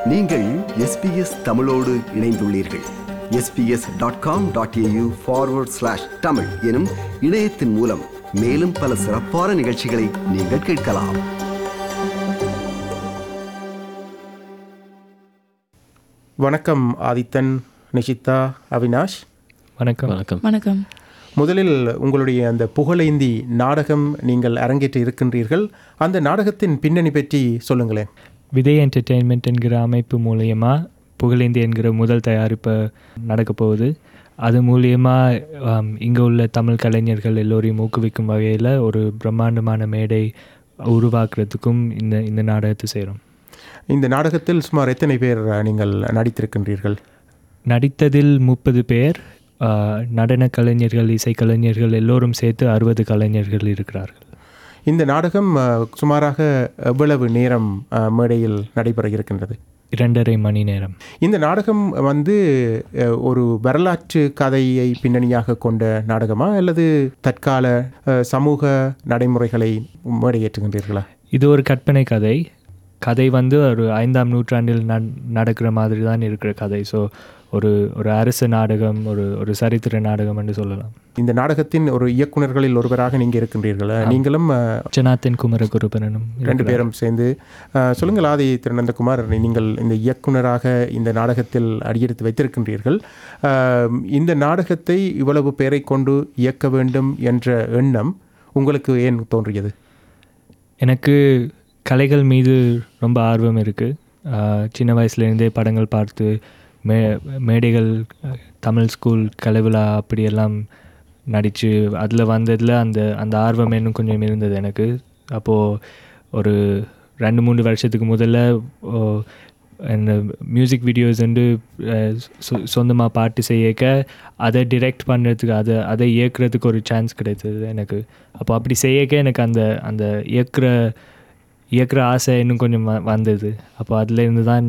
நீங்கள் எஸ்பிஎஸ் தமிழோடு இணைந்துள்ளீர்கள் SBS dot com dot AU forward slash Tamil எனும் இணையத்தின் மூலம் மேலும் பல சிறப்பான நிகழ்ச்சிகளை நீங்கள் கேட்கலாம் வணக்கம் ஆதித்தன் நிஷிதா அவினாஷ் வணக்கம் வணக்கம் வணக்கம் முதலில் உங்களுடைய அந்த புகழேந்தி நாடகம் நீங்கள் அரங்கேற்றி இருக்கின்றீர்கள் அந்த நாடகத்தின் பின்னணி பற்றி சொல்லுங்களேன் விதை என்டர்டெயின்மெண்ட் என்கிற அமைப்பு மூலயமா புகழேந்தி என்கிற முதல் தயாரிப்பு நடக்க போகுது அது மூலியமாக இங்கே உள்ள தமிழ் கலைஞர்கள் எல்லோரையும் ஊக்குவிக்கும் வகையில் ஒரு பிரம்மாண்டமான மேடை உருவாக்குறதுக்கும் இந்த இந்த நாடகத்தை செய்கிறோம் இந்த நாடகத்தில் சுமார் எத்தனை பேர் அஹ், நீங்கள் நடித்திருக்கின்றீர்கள் நடித்ததில் முப்பது பேர் ஆஹ், நடன கலைஞர்கள் இசைக்கலைஞர்கள் எல்லோரும் சேர்த்து அறுபது கலைஞர்கள் இருக்கிறார்கள் இந்த நாடகம் அஹ், சுமாராக எவ்வளவு நேரம் அஹ், மேடையில் நடைபெற இருக்கின்றது இரண்டரை மணி நேரம் இந்த நாடகம் வந்து அஹ், ஒரு வரலாற்று கதையை பின்னணியாக கொண்ட நாடகமா அல்லது தற்கால அஹ், சமூக நடைமுறைகளை மேடையேற்றுகின்றீர்களா இது ஒரு கற்பனை கதை கதை வந்து ஒரு ஐந்தாம் நூற்றாண்டில் நட் நடக்கிற மாதிரி தான் இருக்கிற கதை ஸோ ஒரு ஒரு அரசு நாடகம் ஒரு ஒரு சரித்திர நாடகம் என்று சொல்லலாம் இந்த நாடகத்தின் ஒரு இயக்குனர்களில் ஒருவராக நீங்கள் இருக்கின்றீர்கள் நீங்களும் அஹ், ஜனாத்தன் குமரகுருபரனும் ரெண்டு பேரும் சேர்ந்து அஹ், சொல்லுங்கள் ஆதி திருநந்தகுமார் நீங்கள் இந்த இயக்குனராக இந்த நாடகத்தில் அடியெடுத்து வைத்திருக்கின்றீர்கள் அஹ், இந்த நாடகத்தை இவ்வளவு பேரை கொண்டு இயக்க வேண்டும் என்ற எண்ணம் உங்களுக்கு ஏன் தோன்றியது எனக்கு கலைகள் மீது ரொம்ப ஆர்வம் இருக்குது சின்ன வயசுலேருந்தே படங்கள் பார்த்து மே மேடைகள் அஹ், தமிழ் ஸ்கூல் கலை விழா அப்படியெல்லாம் நடித்து அதில் வந்ததில் அந்த அந்த ஆர்வம் இன்னும் கொஞ்சம் இருந்தது எனக்கு அப்போது ஒரு ரெண்டு மூணு வருஷத்துக்கு முதல்ல ஓ, இந்த மியூசிக் வீடியோஸ் வந்து சொந்தமாக பாட்டு செய்யக்க அதை டிரெக்ட் பண்ணுறதுக்கு அதை அதை இயக்குறதுக்கு ஒரு சான்ஸ் கிடைத்தது எனக்கு அப்போ அப்படி செய்யக்க எனக்கு அந்த அந்த இயக்குற இயக்குற ஆசை இன்னும் கொஞ்சம் வ- வந்தது அப்போ அதுலேருந்து தான்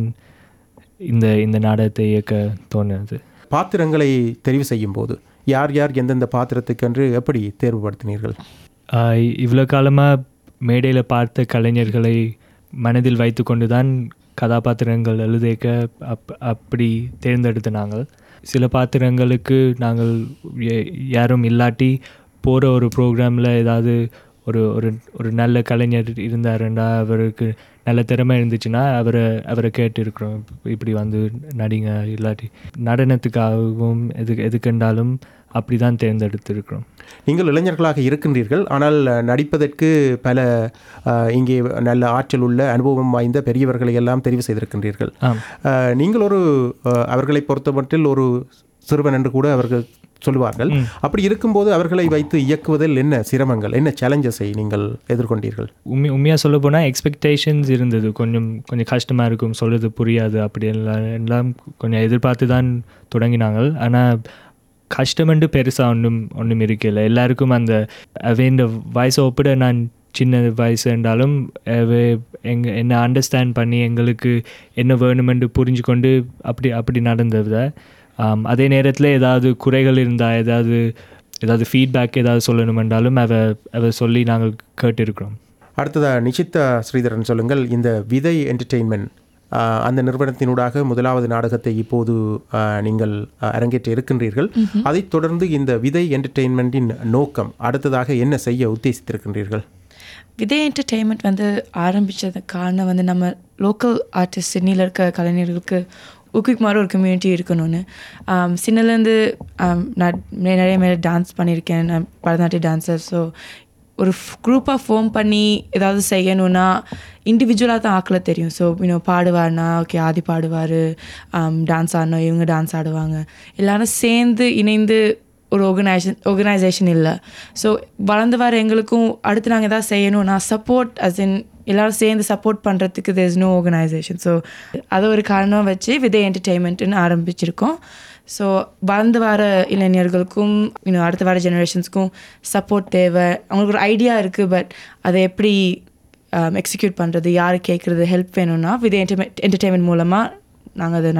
இந்த இந்த நாடகத்தை இயக்க தோணுது பாத்திரங்களை தெரிவு செய்யும் போது யார் யார் எந்தெந்த பாத்திரத்துக்கென்று எப்படி தேர்வுபடுத்தினீர்கள் ஆஹ் இவ்வளோ காலமாக மேடையில் பார்த்த கலைஞர்களை மனதில் வைத்துக்கொண்டு தான் கதாபாத்திரங்கள் எழுதிக்க அப் அப்படி தேர்ந்தெடுத்த நாங்கள் சில பாத்திரங்களுக்கு நாங்கள் ய- யாரும் இல்லாட்டி போகிற ஒரு ப்ரோக்ராமில் ஏதாவது ஒரு ஒரு ஒரு நல்ல கலைஞர் இருந்தாருண்டா அவருக்கு நல்ல திறமை இருந்துச்சுன்னா அவரை அவரை கேட்டிருக்கிறோம் இப்படி வந்து நடிங்க இல்லாட்டி நடனத்துக்காகவும் எது எதுக்கெண்டாலும் அப்படி தான் தேர்ந்தெடுத்திருக்கிறோம் நீங்கள் இளைஞர்களாக இருக்கின்றீர்கள் ஆனால் அஹ், நடிப்பதற்கு பல அஹ், இங்கே நல்ல ஆற்றல் உள்ள அனுபவம் வாய்ந்த பெரியவர்களை எல்லாம் தெரிவு செய்திருக்கின்றீர்கள் ஆம் அஹ், நீங்கள் ஒரு அஹ், அவர்களை பொறுத்தமட்டில் ஒரு சிறுவன் என்று கூட அவர்கள் சொல்லுவார்கள் அப்படி இருக்கும்போது அவர்களை வைத்து இயக்குவதில் என்ன சிரமங்கள் என்ன சேலஞ்சஸை நீங்கள் எதிர்கொண்டீர்கள் உண்மை உண்மையாக சொல்ல போனால் எக்ஸ்பெக்டேஷன்ஸ் இருந்தது கொஞ்சம் கொஞ்சம் கஷ்டமாக இருக்கும் சொல்கிறது புரியாது அப்படி எல்லாம் எல்லாம் கொஞ்சம் எதிர்பார்த்து தான் தொடங்கினாங்க ஆனால் கஷ்டமென்று பெருசாக ஒன்றும் ஒன்றும் இருக்கல எல்லாருக்கும் அந்த அவேண்ட வயசை ஒப்பிட நான் சின்ன வயசு என்றாலும் அவே எங்க என்னை அண்டர்ஸ்டாண்ட் பண்ணி எங்களுக்கு என்ன வேணுமென்று புரிஞ்சு கொண்டு அப்படி அப்படி நடந்தது ஆம், அதே நேரத்தில் ஏதாவது குறைகள் இருந்தால் ஏதாவது ஏதாவது ஃபீட்பேக் ஏதாவது சொல்லணுமென்றாலும் அவ அவ சொல்லி நாங்கள் கேட்டிருக்கிறோம் அடுத்ததாக நிஷிதா ஸ்ரீதரன் சொல்லுங்கள் இந்த விதை என்டர்டெயின்மெண்ட் அந்த நிறுவனத்தினூடாக முதலாவது நாடகத்தை இப்போது ஆஹ், நீங்கள் ஆஹ், அரங்கேற்ற இருக்கின்றீர்கள் அதைத் தொடர்ந்து இந்த விதை என்டர்டெயின்மெண்ட்டின் நோக்கம் அடுத்ததாக என்ன செய்ய உத்தேசித்திருக்கின்றீர்கள் விதை என்டர்டெயின்மெண்ட் வந்து ஆரம்பித்தது காரணம் வந்து நம்ம லோக்கல் ஆர்டிஸ்ட் சிட்னியில் இருக்க கலைஞர்களுக்கு ஊக்குவிக்குமாறு ஒரு கம்யூனிட்டி இருக்கணும்னு ஆம், சின்னலேருந்து ஆம், நான் நெ- நிறைய மேலே டான்ஸ் பண்ணியிருக்கேன் நான் பரதநாட்டிய டான்ஸர் ஸோ ஒரு குரூப்பாக ஃபோம் பண்ணி ஏதாவது செய்யணும்னா இண்டிவிஜுவலாக தான் ஆக்கல தெரியும் ஸோ இன்னும் பாடுவார்னா ஓகே ஆதி பாடுவார் டான்ஸ் ஆடணும் இவங்க டான்ஸ் ஆடுவாங்க எல்லாரும் சேர்ந்து இணைந்து ஒரு ஆர்கனைசேஷன் ஆர்கனைசேஷன் இல்லை ஸோ வளர்ந்து வர எங்களுக்கும் அடுத்து நாங்கள் எதாவது செய்யணும்னா சப்போர்ட் அஸ் இன் எல்லாரும் சேர்ந்து சப்போர்ட் பண்ணுறதுக்கு there is no organisation so அதை ஒரு காரணம் வச்சு விதை என்டர்டெயின்மெண்ட்டுன்னு ஆரம்பிச்சிருக்கோம் ஸோ வளர்ந்து வர இளைஞர்களுக்கும் இன்னும் அடுத்து வர ஜெனரேஷன்ஸ்க்கும் சப்போர்ட் தேவை அவங்களுக்கு ஒரு ஐடியா இருக்குது பட் அதை எப்படி எக்ஸிக்யூட் பண்ணுறது யார் கேட்குறது ஹெல்ப் வேணும்னா விதை என்டர்மெண்ட் என்டர்டெயின்மெண்ட் மூலமாக நாங்கள் அதை நடத்தி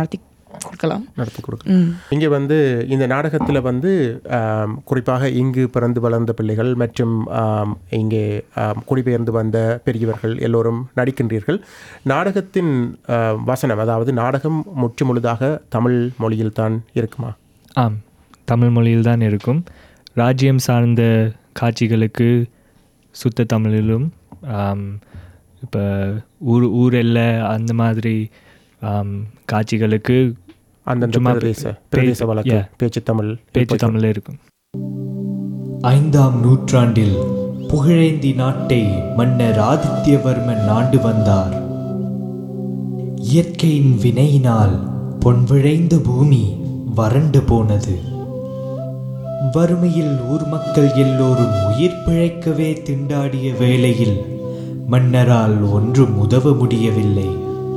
கொடுக்கலாம் நடத்தி கொடுக்கலாம் ம் இங்கே வந்து இந்த நாடகத்தில் வந்து ஆம், குறிப்பாக இங்கு பிறந்து வளர்ந்த பிள்ளைகள் மற்றும் ஆம், இங்கே ஆம், குடிபெயர்ந்து வந்த பெரியவர்கள் எல்லோரும் நடிக்கின்றீர்கள் நாடகத்தின் ஆ, வசனம் அதாவது நாடகம் முற்று முழுதாக தமிழ் மொழியில் தான் இருக்குமா ஆம் தமிழ் மொழியில் தான் இருக்கும் ராஜ்யம் சார்ந்த காட்சிகளுக்கு சுத்த தமிழிலும் இப்போ ஊர் ஊர் எல்லை அந்த மாதிரி ஆம், காட்சிகளுக்கு அந்தந்த சும்மா பிரதேச பே- பிரதேச வழக்கு yeah. பேச்சு தமிழ் பேச்சு தமிழில் இருக்கும் ஐந்தாம் நூற்றாண்டில் புகழேந்தி நாட்டை மன்னர் ஆதித்யவர்மன் ஆண்டு வந்தார் இயற்கையின் வினையினால் பொன்விழைந்த பூமி வறண்டு போனது வறுமையில் ஊர் மக்கள் எல்லோரும் உயிர் பிழைக்கவே திண்டாடிய வேளையில் மன்னரால் ஒன்றும் உதவ முடியவில்லை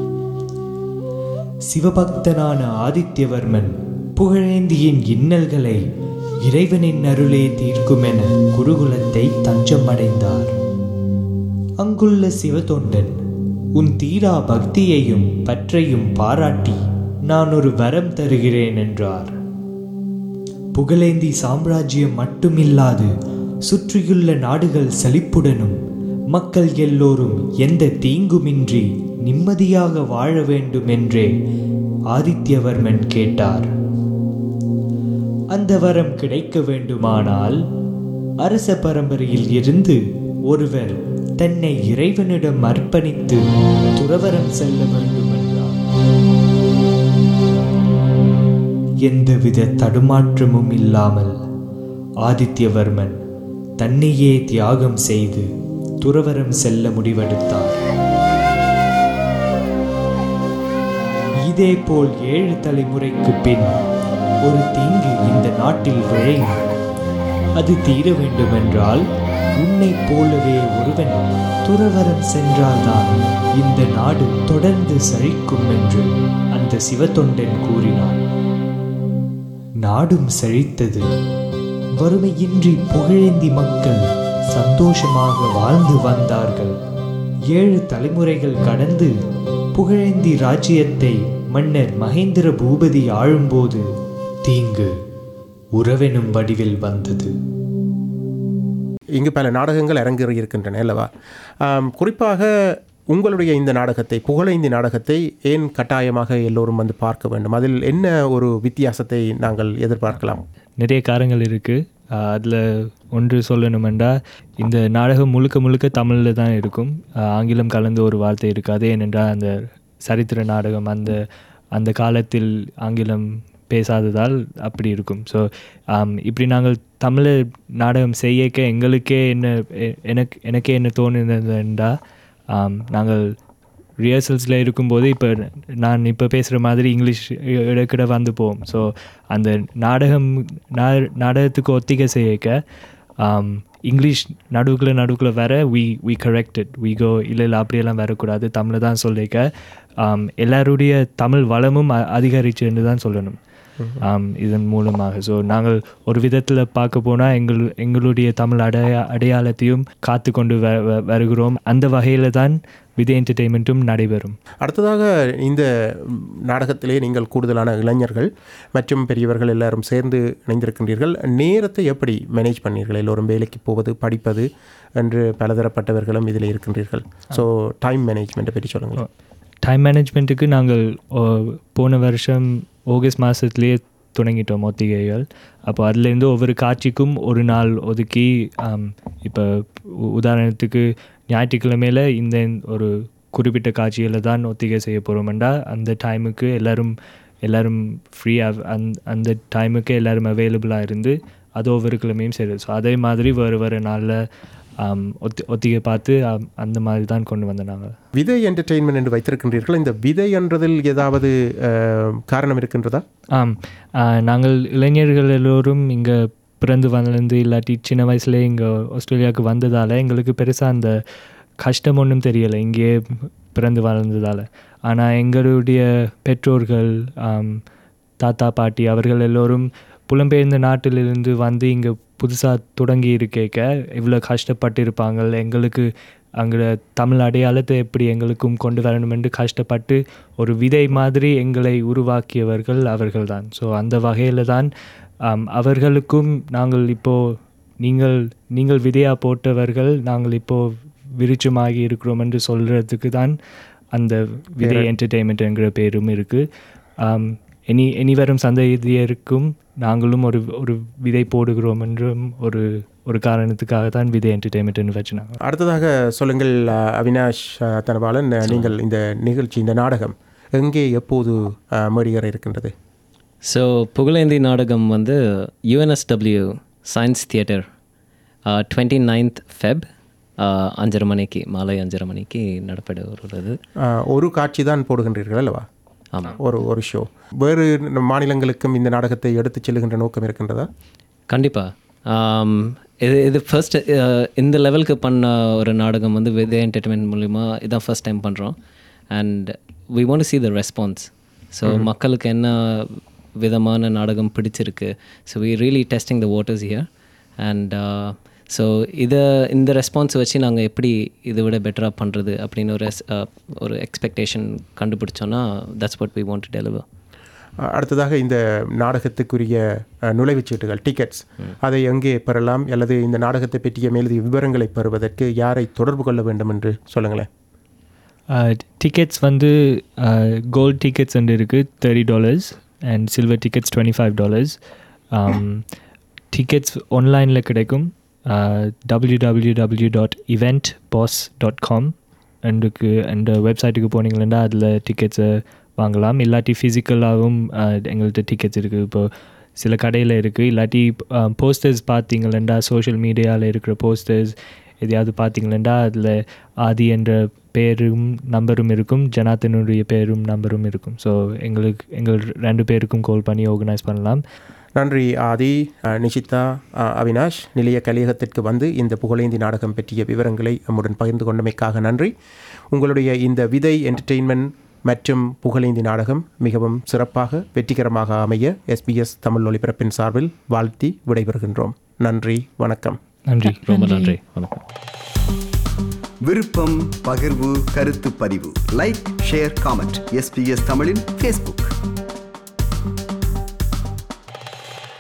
சிவபக்தனான ஆதித்யவர்மன் புகழேந்தியின் இன்னல்களை இறைவனின் அருளே தீர்க்குமென குருகுலத்தை தஞ்சம் அடைந்தார் அங்குள்ள சிவதொண்டன் உன் தீரா பக்தியையும் பற்றையும் பாராட்டி நான் ஒரு வரம் தருகிறேன் என்றார் புகழேந்தி சாம்ராஜ்யம் மட்டுமில்லாது சுற்றியுள்ள நாடுகள் செழிப்புடனும் மக்கள் எல்லோரும் எந்த தீங்குமின்றி நிம்மதியாக வாழ வேண்டும் என்றே ஆதித்யவர்மன் கேட்டார் அந்த வரம் கிடைக்க வேண்டுமானால் அரச பரம்பரையில் இருந்து ஒருவர் தன்னை இறைவனிடம் அர்ப்பணித்து துறவரம் செல்ல வேண்டும் என்றார் எந்தவித தடுமாற்றமும் இல்லாமல் ஆதித்யவர்மன் தன்னையே தியாகம் செய்து துறவரம் செல்ல முடிவெடுத்தார் இதேபோல் ஏழு தலைமுறைக்கு பின் ஒரு தீங்கு இந்த நாட்டில் விழையும் அது தீர வேண்டுமென்றால் உன்னைப் போலவே ஒருவன் துறவரம் சென்றால்தான் இந்த நாடு தொடர்ந்து செழிக்கும் என்று அந்த சிவத்தொண்டன் கூறினான் நாடும் செழித்தது வறுமையின்றி புகழேந்தி மக்கள் சந்தோஷமாக வாழ்ந்து வந்தார்கள் ஏழு தலைமுறைகள் கடந்து புகழேந்தி ராஜ்யத்தை மன்னர் மகேந்திர பூபதி ஆளும்போது தீங்கு உறவெனும் வடிவில் வந்தது இங்கு பல நாடகங்கள் அரங்கேறி இருக்கின்றன அல்லவா ஆம், குறிப்பாக உங்களுடைய இந்த நாடகத்தை புகழைந்தி நாடகத்தை ஏன் கட்டாயமாக எல்லோரும் வந்து பார்க்க வேண்டும் அதில் என்ன ஒரு வித்தியாசத்தை நாங்கள் எதிர்பார்க்கலாம் நிறைய காரங்கள் இருக்குது அதில் ஒன்று சொல்லணுமெண்டா இந்த நாடகம் முழுக்க முழுக்க தமிழில் தான் இருக்கும் ஆஹ் ஆங்கிலம் கலந்த ஒரு வார்த்தை இருக்காது ஏனென்றால் அந்த சரித்திர நாடகம் அந்த அந்த காலத்தில் ஆங்கிலம் பேசாததால் அப்படி இருக்கும் ஸோ இப்படி நாங்கள் தமிழ் நாடகம் செய்யக்க எங்களுக்கே என்ன எ- எனக்கு எனக்கே என்ன தோணுதுன்றா நாங்கள் ரிஹர்சல்ஸில் இருக்கும்போது இப்போ நான் இப்போ பேசுகிற மாதிரி இங்கிலீஷ் இடக்கிட வந்து போகும் ஸோ அந்த நாடகம் நா- நாடகத்துக்கு ஒத்திகை செய்யக்க ஆம், இங்கிலீஷ் நடுவுக்குள்ள நடுவுக்குள்ள வர we we corrected we go இல்லை இல்லை அப்படியெல்லாம் வரக்கூடாது தமிழை தான் சொல்லிக்க ஆம், எல்லாருடைய தமிழ் வளமும் அ- அதிகரிச்சுன்னு தான் சொல்லணும் ஆம், இதன் மூலமாக ஸோ நாங்கள் ஒரு விதத்தில் பார்க்க போனால் எங்கள் எங்களுடைய தமிழ் அடையா அடையாளத்தையும் காத்து கொண்டு வ வ- வருகிறோம் அந்த வகையில் தான் விதை என்டர்டெயின்மெண்ட்டும் நடைபெறும் அடுத்ததாக இந்த ம், நாடகத்திலே நீங்கள் கூடுதலான இளைஞர்கள் மற்றும் பெரியவர்கள் எல்லாரும் சேர்ந்து இணைந்திருக்கின்றீர்கள் நேரத்தை எப்படி மேனேஜ் பண்ணீர்கள் எல்லோரும் வேலைக்கு போவது படிப்பது என்று பலதரப்பட்டவர்களும் இதில் இருக்கின்றீர்கள் ஸோ டைம் மேனேஜ்மெண்ட்டை பற்றி சொல்லுங்கள் டைம் மேனேஜ்மெண்ட்டுக்கு நாங்கள் ஓ, போன வருஷம் ஆகஸ்ட் மாதத்துலேயே தொடங்கிட்டோம் ஒத்திகைகள் அப்போ அதுலேருந்து ஒவ்வொரு காட்சிக்கும் ஒரு நாள் ஒதுக்கி இப்போ உதாரணத்துக்கு ஞாயிற்றுக்கிழமையில் இந்த ஒரு குறிப்பிட்ட காட்சியில் தான் ஒத்திகை செய்ய போகிறோம்டா அந்த டைமுக்கு எல்லாரும் எல்லாரும் ஃப்ரீயாக அந் அந்த டைமுக்கு எல்லாரும் அவைலபிளாக இருந்து அது ஒவ்வொரு கிழமையும் செய்யுது ஸோ அதே மாதிரி வேறு வேறு நாளில் ஒத்தி ஒத்திகை பார்த்து ஆம், அந்த மாதிரி தான் கொண்டு வந்தோம் நாங்கள் விதை என்டர்டெயின்மெண்ட் என்று வைத்திருக்கின்றீர்கள் இந்த விதை என்றதில் ஏதாவது அஹ், காரணம் இருக்கின்றதா ஆம் ஆ, நாங்கள் இளைஞர்கள் எல்லோரும் இங்கே பிறந்து வளர்ந்து இல்லாட்டி சின்ன வயசுலேயே இங்கே ஆஸ்திரேலியாவுக்கு வந்ததால் எங்களுக்கு பெருசாக அந்த கஷ்டம் ஒன்றும் தெரியலை இங்கேயே பிறந்து வளர்ந்ததால் ஆனால் எங்களுடைய பெற்றோர்கள் ஆம், தாத்தா பாட்டி அவர்கள் எல்லோரும் புலம்பெயர்ந்த நாட்டிலிருந்து வந்து இங்கே புதுசாக தொடங்கி இருக்கேக்க இவ்வளோ கஷ்டப்பட்டு இருப்பாங்க எங்களுக்கு அங்கே தமிழ் அடையாளத்தை எப்படி எங்களுக்கும் கொண்டு வரணும் என்று கஷ்டப்பட்டு ஒரு விதை மாதிரி எங்களை உருவாக்கியவர்கள் அவர்கள்தான் ஸோ அந்த வகையில் தான் ஆம், அவர்களுக்கும் நாங்கள் இப்போது நீங்கள் நீங்கள் விதையாக போட்டவர்கள் நாங்கள் இப்போது விருட்சமாகி இருக்கிறோம் என்று சொல்கிறதுக்கு தான் அந்த விதை என்டர்டெயின்மெண்ட் என்கிற பேரும் இருக்குது இனி இனி வரும் சந்ததியருக்கும் நாங்களும் ஒரு ஒரு விதை போடுகிறோம் என்றும் ஒரு ஒரு காரணத்துக்காக தான் விதை என்டர்டெயின்மெண்ட்னு வச்சுனாங்க அடுத்ததாக சொல்லுங்கள் அஹ், அவினாஷ் அஹ், தனபாலன் அஹ், நீங்கள் இந்த நிகழ்ச்சி இந்த நாடகம் எங்கே எப்போது அஹ், மேடையேற இருக்கின்றது ஸோ புகழேந்தி நாடகம் வந்து UNSW science theatre twenty ninth Feb அஞ்சரை மணிக்கு மாலை அஞ்சரை மணிக்கு நடப்பட உள்ளது அஹ், ஒரு காட்சி தான் போடுகின்றீர்கள் அல்லவா ஆமாம் ஒரு ஒரு ஷோ வேறு மாநிலங்களுக்கும் இந்த நாடகத்தை எடுத்துச் செல்லுகின்ற நோக்கம் இருக்கின்றதா கண்டிப்பாக இது இது ஃபர்ஸ்ட் இந்த லெவலுக்கு பண்ண ஒரு நாடகம் வந்து விஜய் என்டர்டைன்மெண்ட் மூலிமா இதான் ஃபர்ஸ்ட் டைம் பண்ணுறோம் and we want see the response so மக்களுக்கு என்ன விதமான நாடகம் பிடிச்சிருக்கு so we really testing the waters here and so இதை இந்த ரெஸ்பான்ஸ் வச்சு நாங்கள் எப்படி இதை விட பெட்டராக பண்ணுறது அப்படின்னு ஒரு uh, ஒரு எக்ஸ்பெக்டேஷன் கண்டுபிடிச்சோன்னா that's what we want to deliver ah, அடுத்ததாக இந்த நாடகத்துக்குரிய அஹ், நுழைவுச் சீட்டுகள் டிக்கெட்ஸ் அதை எங்கே பெறலாம் அல்லது இந்த நாடகத்தை பற்றிய மேலதிக விவரங்களை பெறுவதற்கு யாரை தொடர்பு கொள்ள வேண்டும் என்று சொல்லுங்களேன் டிக்கெட்ஸ் வந்து கோல்ட் டிக்கெட்ஸ் வந்து இருக்குது thirty dollars and silver tickets twenty five dollars tickets ஆன்லைனில் கிடைக்கும் W W W dot event pass dot com அண்டுக்கு அந்த வெப்சைட்டுக்கு போனீங்கன்னா அதில் டிக்கெட்ஸை வாங்கலாம் இல்லாட்டி ஃபிசிக்கலாகவும் எங்கள்கிட்ட டிக்கெட்ஸ் இருக்குது இப்போ சில கடையில் இருக்குது இல்லாட்டி போஸ்டர்ஸ் பார்த்தீங்களா சோஷியல் மீடியாவில் இருக்கிற போஸ்டர்ஸ் எதையாவது பார்த்தீங்களா அதில் ஆதி என்ற பேரும் நம்பரும் இருக்கும் ஜனாத்தனுடைய பேரும் நம்பரும் இருக்கும் ஸோ எங்களுக்கு எங்கள் ரெண்டு பேருக்கும் கால் பண்ணி ஆர்கனைஸ் பண்ணலாம் நன்றி ஆதி அஹ், நிஷிதா அஹ், அவினாஷ் நிலைய கலியகத்திற்கு வந்து இந்த புகழேந்தி நாடகம் பற்றிய விவரங்களை நம்முடன் பகிர்ந்து கொண்டமைக்காக நன்றி உங்களுடைய இந்த விதை என்டர்டெயின்மெண்ட் மற்றும் புகழேந்தி நாடகம் மிகவும் சிறப்பாக வெற்றிகரமாக அமைய எஸ்பிஎஸ் தமிழ் ஒலிபரப்பின் சார்பில் வாழ்த்தி விடைபெறுகின்றோம் நன்றி வணக்கம் நன்றி ரொம்ப நன்றி வணக்கம் விருப்பம் பகிர்வு கருத்து பதிவு லைக் ஷேர் காமெண்ட் எஸ்பிஎஸ் தமிழின் ஃபேஸ்புக்